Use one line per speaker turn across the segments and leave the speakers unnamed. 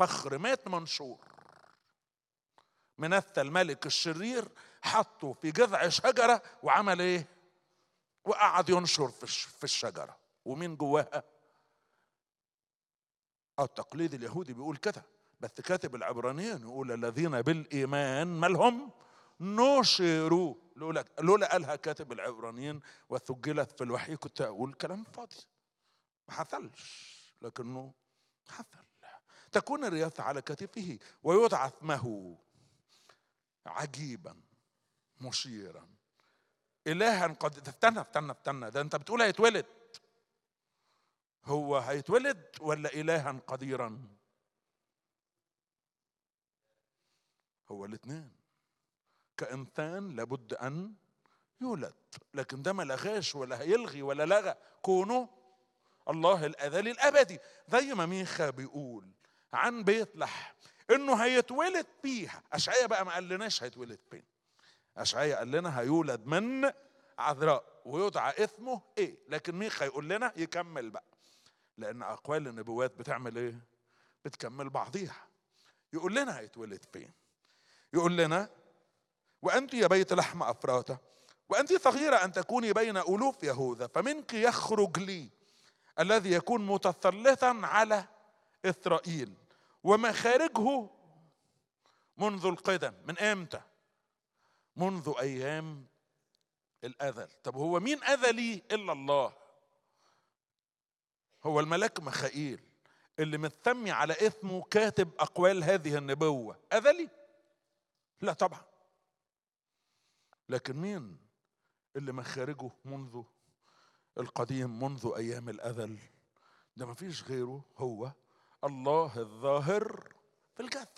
فخر مات منشور منثى الملك الشرير حطه في جذع شجرة وعمل ايه وقعد ينشر في الش- في الشجرة ومين جواها اه التقليد اليهودي بيقول كده بس كاتب العبرانيين يقول الذين بالإيمان مالهم نشروا لولا لولا قالها كاتب العبرانيين وثجلت في الوحي كنت أقول كلام فاضي ما حصلش لكنه حصل تكون الرياضة على كتفه ويدعى اسمه عجيبا مشيرا إلها قد استنى استنى استنى ده أنت بتقول هيتولد هو هيتولد ولا إلها قديرا هو الاثنين كإنسان لابد أن يولد لكن ده ما لغاش ولا هيلغي ولا لغى كونه الله الأزلي الأبدي زي ما ميخا بيقول عن بيت لحم انه هيتولد فيها اشعياء بقى ما قالناش هيتولد فين اشعياء قال لنا هيولد من عذراء ويدعى اسمه ايه لكن ميخا يقول لنا يكمل بقى لان اقوال النبوات بتعمل ايه بتكمل بعضيها يقول لنا هيتولد فين يقول لنا وانت يا بيت لحم افراته وانت صغيره ان تكوني بين الوف يهوذا فمنك يخرج لي الذي يكون متسلطا على اسرائيل ومخارجه منذ القدم من امتى منذ ايام الازل طب هو مين ازلي الا الله هو الملاك مخائيل اللي متسمي على اسمه كاتب اقوال هذه النبوه ازلي لا طبعا لكن مين اللي مخارجه منذ القديم منذ ايام الازل ده ما فيش غيره هو الله الظاهر في الجسد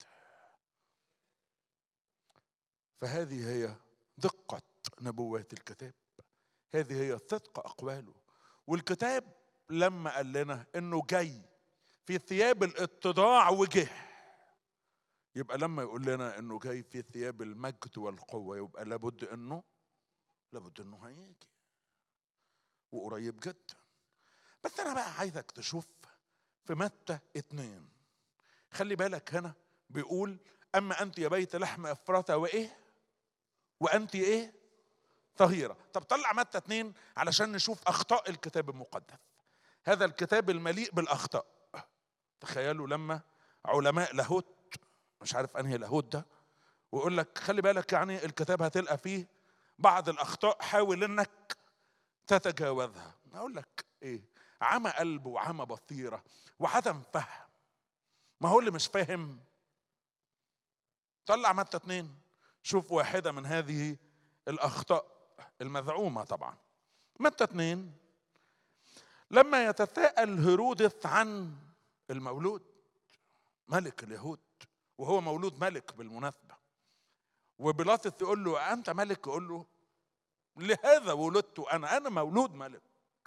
فهذه هي دقة نبوات الكتاب هذه هي صدق أقواله والكتاب لما قال لنا إنه جاي في ثياب الاتضاع وجه يبقى لما يقول لنا إنه جاي في ثياب المجد والقوة يبقى لابد إنه لابد إنه هيجي وقريب جدا بس أنا بقى عايزك تشوف في متى اتنين خلي بالك هنا بيقول اما انت يا بيت لحم افراته وايه وانت ايه صغيره طب طلع متى اتنين علشان نشوف اخطاء الكتاب المقدس هذا الكتاب المليء بالاخطاء تخيلوا لما علماء لاهوت مش عارف انهي لاهوت ده ويقول لك خلي بالك يعني الكتاب هتلقى فيه بعض الاخطاء حاول انك تتجاوزها اقول لك ايه عمى قلب وعمى بصيره وعدم فهم ما هو اللي مش فاهم طلع متى اتنين شوف واحده من هذه الاخطاء المزعومه طبعا متى اتنين لما يتساءل هيرودس عن المولود ملك اليهود وهو مولود ملك بالمناسبه وبيلاطس يقول له انت ملك يقول له لهذا ولدت انا انا مولود ملك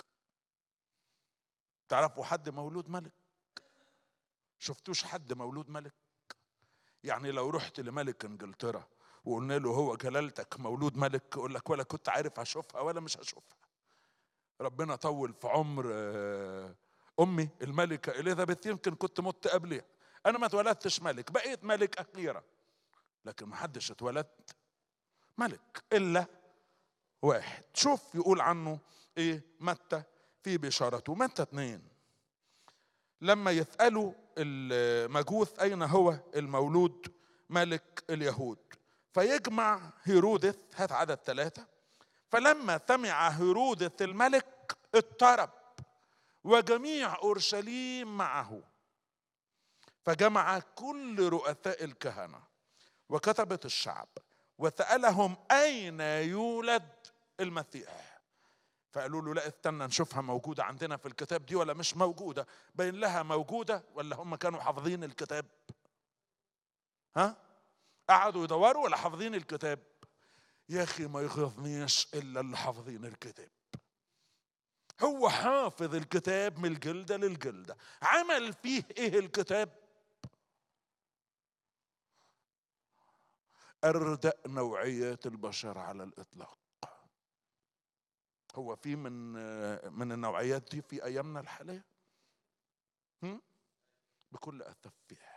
تعرفوا حد مولود ملك شفتوش حد مولود ملك يعني لو رحت لملك انجلترا وقلنا له هو جلالتك مولود ملك يقول لك ولا كنت عارف هشوفها ولا مش هشوفها ربنا طول في عمر آه، امي الملكه اليزابيث يمكن كنت مت قبلها انا ما اتولدتش ملك بقيت ملك اخيرا لكن ما حدش اتولد ملك الا واحد شوف يقول عنه ايه متى في بشارته متى اتنين لما يسألوا المجوس أين هو المولود ملك اليهود فيجمع هيرودس هات عدد ثلاثة فلما سمع هيرودس الملك اضطرب وجميع أورشليم معه فجمع كل رؤساء الكهنة وكتبة الشعب وسألهم أين يولد المسيح فقالوا له لا استنى نشوفها موجودة عندنا في الكتاب دي ولا مش موجودة بين لها موجودة ولا هم كانوا حافظين الكتاب ها قعدوا يدوروا ولا حافظين الكتاب يا أخي ما يغيظنيش إلا اللي حافظين الكتاب هو حافظ الكتاب من الجلدة للجلدة عمل فيه ايه الكتاب أردأ نوعيات البشر على الإطلاق هو في من من النوعيات دي في ايامنا الحاليه هم؟ بكل أسف